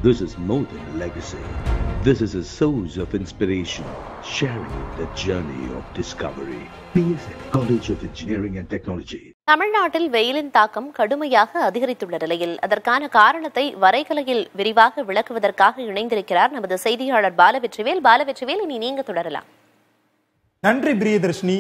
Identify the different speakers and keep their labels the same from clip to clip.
Speaker 1: This is more than a legacy. This is a source of inspiration, sharing the journey of discovery. PSN College of Engineering and Technology.
Speaker 2: தமிழ்நாட்டில் வெயிலின் தாக்கம் கடுமையாக அதிகரித்துள்ள நிலையில் அதற்கான காரணத்தை வரைகலையில் விரிவாக விளக்குவதற்காக இணைந்திருக்கிறார் நமது செய்தியாளர் பாலவெற்றிவேல் பாலவெற்றிவேல் இனி நீங்க தொடரலாம்
Speaker 3: நன்றி பிரியதர்ஷினி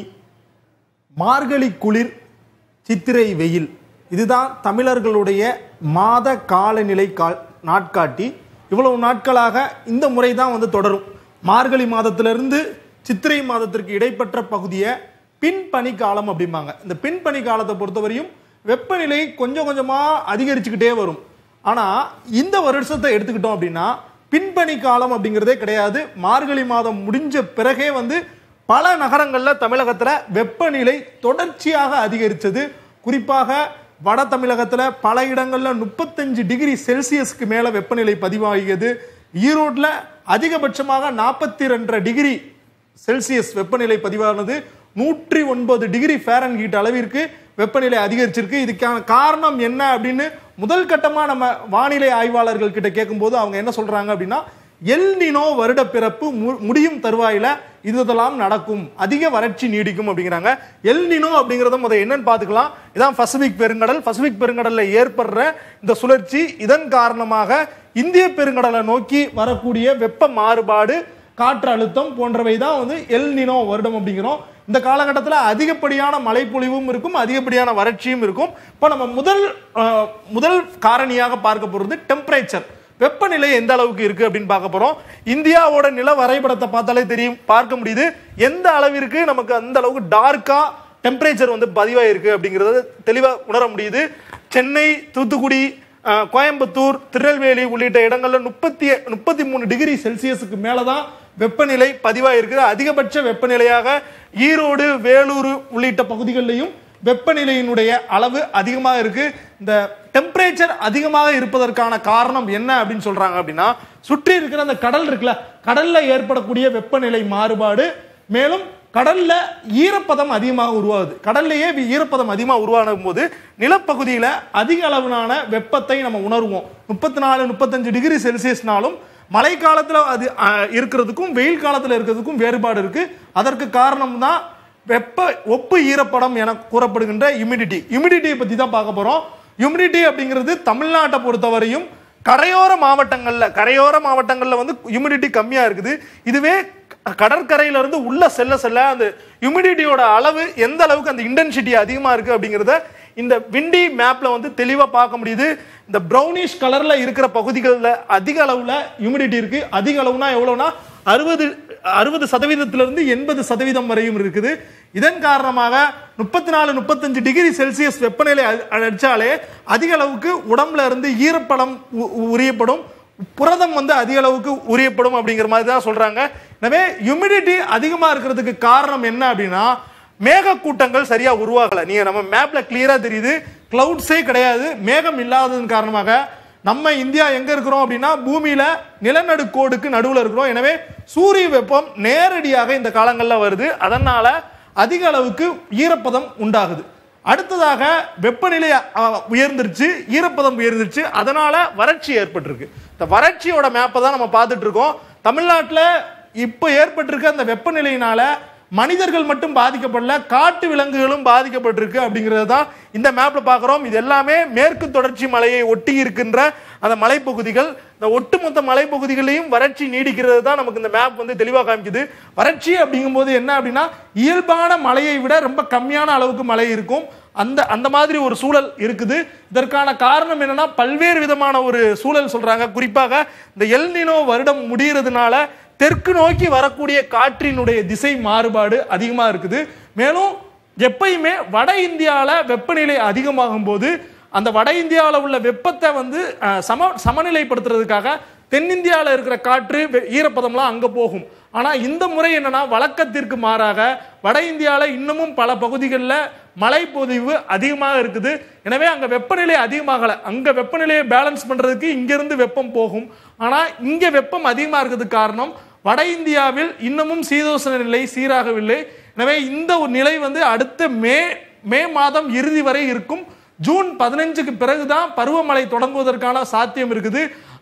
Speaker 3: மார்கழி குளிர் சித்திரை வெயில் இதுதான் தமிழர்களுடைய மாத காலநிலை கால் நாட்காட்டி இவ்வளவு நாட்களாக இந்த முறை தான் வந்து தொடரும் மார்கழி மாதத்திலிருந்து சித்திரை மாதத்திற்கு இடைப்பட்ட பகுதியை பின்பனி காலம் அப்படிம்பாங்க இந்த பின்பனி காலத்தை பொறுத்தவரையும் வெப்பநிலை கொஞ்சம் கொஞ்சமாக அதிகரிச்சுக்கிட்டே வரும் ஆனால் இந்த வருஷத்தை எடுத்துக்கிட்டோம் அப்படின்னா பின்பனி காலம் அப்படிங்கிறதே கிடையாது மார்கழி மாதம் முடிஞ்ச பிறகே வந்து பல நகரங்களில் தமிழகத்தில் வெப்பநிலை தொடர்ச்சியாக அதிகரித்தது குறிப்பாக வட தமிழகத்தில் பல இடங்களில் முப்பத்தஞ்சு டிகிரி செல்சியஸ்க்கு மேலே வெப்பநிலை பதிவாகியது ஈரோட்டில் அதிகபட்சமாக நாற்பத்தி ரெண்டரை டிகிரி செல்சியஸ் வெப்பநிலை பதிவானது நூற்றி ஒன்பது டிகிரி ஃபேரன்ஹீட் அளவிற்கு வெப்பநிலை அதிகரிச்சிருக்கு இதுக்கான காரணம் என்ன அப்படின்னு முதல் கட்டமாக நம்ம வானிலை ஆய்வாளர்கள் கிட்ட கேட்கும்போது அவங்க என்ன சொல்றாங்க அப்படின்னா எல் நினோ வருட பிறப்பு மு- முடியும் தருவாயில இதெல்லாம் நடக்கும் அதிக வறட்சி நீடிக்கும் அப்படிங்கிறாங்க எல் நினோ அப்படிங்கறத முத என்னன்னு பார்த்துக்கலாம் இதான் பசிபிக் பெருங்கடல் பசிபிக் பெருங்கடல்ல ஏற்படுற இந்த சுழற்சி இதன் காரணமாக இந்திய பெருங்கடலை நோக்கி வரக்கூடிய வெப்ப மாறுபாடு காற்று அழுத்தம் போன்றவை தான் வந்து எல் நினோ வருடம் அப்படிங்கிறோம் இந்த காலகட்டத்தில் அதிகப்படியான மழைப்பொழிவும் இருக்கும் அதிகப்படியான வறட்சியும் இருக்கும் இப்போ நம்ம முதல் அஹ், முதல் காரணியாக பார்க்க போகிறது டெம்பரேச்சர் வெப்பநிலை எந்த அளவுக்கு இருக்கு அப்படின்னு பார்க்க போறோம் இந்தியாவோட நில வரைபடத்தை பார்த்தாலே தெரியும் பார்க்க முடியுது எந்த அளவிற்கு நமக்கு அந்த அளவுக்கு டார்க்கா டெம்பரேச்சர் வந்து பதிவாயிருக்கு அப்படிங்கறத தெளிவா உணர முடியுது சென்னை தூத்துக்குடி அஹ், கோயம்புத்தூர் திருநெல்வேலி உள்ளிட்ட இடங்கள்ல முப்பத்தி முப்பத்தி மூணு டிகிரி செல்சியஸுக்கு மேலதான் வெப்பநிலை பதிவாயிருக்கு அதிகபட்ச வெப்பநிலையாக ஈரோடு வேலூர் உள்ளிட்ட பகுதிகளிலையும் வெப்பநிலையினுடைய அளவு அதிகமாக இருக்கு இந்த டெம்பரேச்சர் அதிகமாக இருப்பதற்கான காரணம் என்ன அப்படின்னு சொல்றாங்க அப்படின்னா சுற்றி இருக்கிற அந்த கடல் இருக்குல்ல கடல்ல ஏற்படக்கூடிய வெப்பநிலை மாறுபாடு மேலும் கடல்ல ஈரப்பதம் அதிகமாக உருவாகுது கடல்லையே வி- ஈரப்பதம் அதிகமாக உருவான போது நிலப்பகுதியில அதிக அளவிலான வெப்பத்தை நம்ம உணர்வோம் முப்பத்தி நாலு முப்பத்தஞ்சு டிகிரி செல்சியஸ்னாலும் மழை காலத்துல அது அஹ், இருக்கிறதுக்கும் வெயில் காலத்துல இருக்கிறதுக்கும் வேறுபாடு இருக்கு அதற்கு காரணம் தான் வெப்ப ஒப்பு ஈரப்படம் என கூறப்படுகின்ற ஹியூமிடிட்டி ஹியூமிடிட்டியை பத்தி தான் பார்க்க போறோம் ஹியூமிடிட்டி அப்படிங்கிறது தமிழ்நாட்டை பொறுத்தவரையும் கரையோர மாவட்டங்கள்ல கரையோர மாவட்டங்கள்ல வந்து ஹியூமிடிட்டி கம்மியா இருக்குது இதுவே க- கடற்கரையில இருந்து உள்ள செல்ல செல்ல அந்த ஹியூமிடிட்டியோட அளவு எந்த அளவுக்கு அந்த இன்டென்சிட்டி அதிகமா இருக்கு அப்படிங்கிறத இந்த விண்டி மேப்ல வந்து தெளிவா பார்க்க முடியுது இந்த ப்ரௌனிஷ் கலர்ல இருக்கிற பகுதிகளில் அதிக அளவுல ஹியூமிடிட்டி இருக்கு அதிக அளவுனா எவ்வளவுனா அறுபது அறுபது சதவீதத்திலிருந்து எண்பது சதவீதம் வரையும் இருக்குது இதன் காரணமாக முப்பத்தி நாலு முப்பத்தஞ்சு டிகிரி செல்சியஸ் வெப்பநிலை அ- அடிச்சாலே அதிக அளவுக்கு உடம்புல இருந்து ஈரப்படம் உ- உ- உரியப்படும் புரதம் வந்து அதிக அளவுக்கு உரியப்படும் அப்படிங்கிற மாதிரி தான் சொல்றாங்க எனவே ஹியூமிடிட்டி அதிகமா இருக்கிறதுக்கு காரணம் என்ன அப்படின்னா மேகக்கூட்டங்கள் சரியா உருவாகல நீங்க நம்ம மேப்ல கிளியரா தெரியுது கிளவுட்ஸே கிடையாது மேகம் இல்லாததன் காரணமாக நம்ம இந்தியா எங்க இருக்கிறோம் அப்படின்னா பூமியில நிலநடுக்கோடுக்கு நடுவுல இருக்கிறோம் எனவே சூரிய வெப்பம் நேரடியாக இந்த காலங்கள்ல வருது அதனால அதிக அளவுக்கு ஈரப்பதம் உண்டாகுது அடுத்ததாக வெப்பநிலை அ, உயர்ந்துருச்சு ஈரப்பதம் உயர்ந்துருச்சு அதனால வறட்சி ஏற்பட்டிருக்கு இந்த வறட்சியோட மேப்பை தான் நம்ம பார்த்துட்டு இருக்கோம் தமிழ்நாட்டில் இப்போ ஏற்பட்டிருக்க அந்த வெப்பநிலையினால மனிதர்கள் மட்டும் பாதிக்கப்படல காட்டு விலங்குகளும் பாதிக்கப்பட்டிருக்கு அப்படிங்கிறது தான் இந்த மேப்ல பார்க்குறோம் இது எல்லாமே மேற்கு தொடர்ச்சி மலையை ஒட்டி இருக்கின்ற அந்த மலைப்பகுதிகள் இந்த ஒட்டுமொத்த மலைப்பகுதிகளையும் வறட்சி நீடிக்கிறது தான் நமக்கு இந்த மேப் வந்து தெளிவாக காமிக்குது வறட்சி அப்படிங்கும்போது என்ன அப்படின்னா இயல்பான மழையை விட ரொம்ப கம்மியான அளவுக்கு மழை இருக்கும் அந்த அந்த மாதிரி ஒரு சூழல் இருக்குது இதற்கான காரணம் என்னன்னா பல்வேறு விதமான ஒரு சூழல் சொல்றாங்க குறிப்பாக இந்த எல்னினோ வருடம் முடியறதுனால தெற்கு நோக்கி வரக்கூடிய காற்றினுடைய திசை மாறுபாடு அதிகமாக இருக்குது மேலும் எப்பயுமே வட இந்தியாவில் வெப்பநிலை அதிகமாகும் போது அந்த வட இந்தியாவில் உள்ள வெப்பத்தை வந்து அஹ், சம சமநிலைப்படுத்துறதுக்காக தென்னிந்தியாவில் இருக்கிற காற்று வெ- ஈரப்பதம்லாம் அங்கே போகும் ஆனால் இந்த முறை என்னன்னா வழக்கத்திற்கு மாறாக வட இந்தியாவில் இன்னமும் பல பகுதிகளில் மழைப்பொழிவு அதிகமாக இருக்குது எனவே அங்கே வெப்பநிலை அதிகமாகலை அங்கே வெப்பநிலையை பேலன்ஸ் பண்ணுறதுக்கு இங்கேருந்து வெப்பம் போகும் ஆனால் இங்கே வெப்பம் அதிகமாக இருக்கிறதுக்கு காரணம் வட இந்தியாவில் இன்னமும் சீதோஷண நிலை சீராகவில்லை எனவே இந்த ஒரு நிலை வந்து அடுத்த மே மே மாதம் இறுதி வரை இருக்கும் ஜூன் பதினஞ்சுக்கு பிறகுதான் பருவமழை தொடங்குவதற்கான சாத்தியம் இருக்குது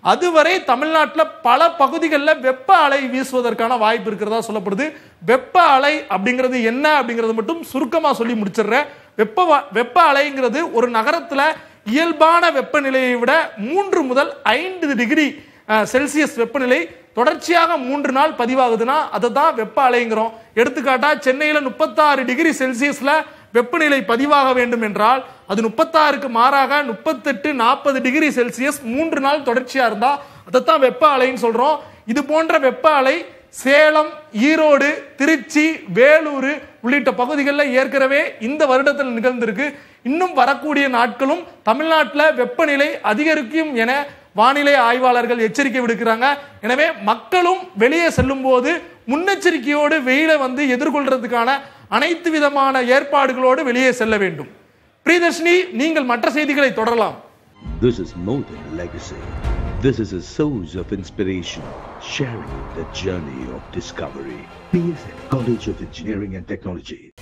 Speaker 4: அதுவரை தமிழ்நாட்டில் பல பகுதிகளில் வெப்ப அலை வீசுவதற்கான வாய்ப்பு இருக்கிறதா சொல்லப்படுது வெப்ப அலை அப்படிங்கிறது என்ன அப்படிங்கிறது மட்டும் சுருக்கமாக சொல்லி முடிச்சிடுறேன் வெப்ப வ- வெப்ப அலைங்கிறது ஒரு நகரத்தில் இயல்பான வெப்பநிலையை விட மூன்று முதல் ஐந்து டிகிரி அஹ், செல்சியஸ் வெப்பநிலை தொடர்ச்சியாக மூன்று நாள் பதிவாகுதுன்னா அதை தான் வெப்ப அலைங்கிறோம் எடுத்துக்காட்டா சென்னையில் முப்பத்தாறு டிகிரி செல்சியஸ்ல வெப்பநிலை பதிவாக வேண்டும் என்றால் அது முப்பத்தாறுக்கு மாறாக முப்பத்தெட்டு நாற்பது டிகிரி செல்சியஸ் மூன்று நாள் தொடர்ச்சியா இருந்தா அதைத்தான் வெப்ப அலைன்னு சொல்றோம் இது போன்ற வெப்ப அலை சேலம் ஈரோடு திருச்சி வேலூர் உள்ளிட்ட பகுதிகளில் ஏற்கனவே இந்த வருடத்தில் நிகழ்ந்திருக்கு இன்னும் வரக்கூடிய நாட்களும் தமிழ்நாட்டில் வெப்பநிலை அதிகரிக்கும் என வானிலை ஆய்வாளர்கள் எச்சரிக்கை விடுக்கிறாங்க எனவே மக்களும் வெளியே செல்லும் போது முன்னெச்சரிக்கையோடு வெயிலை வந்து எதிர்கொள்றதுக்கான அனைத்து விதமான ஏற்பாடுகளோடு வெளியே செல்ல வேண்டும் பிரியதர்ஷினி நீங்கள் மற்ற செய்திகளை தொடரலாம்
Speaker 1: This is more than a legacy. This is a source of inspiration, sharing the journey of discovery. PSN College of Engineering and Technology.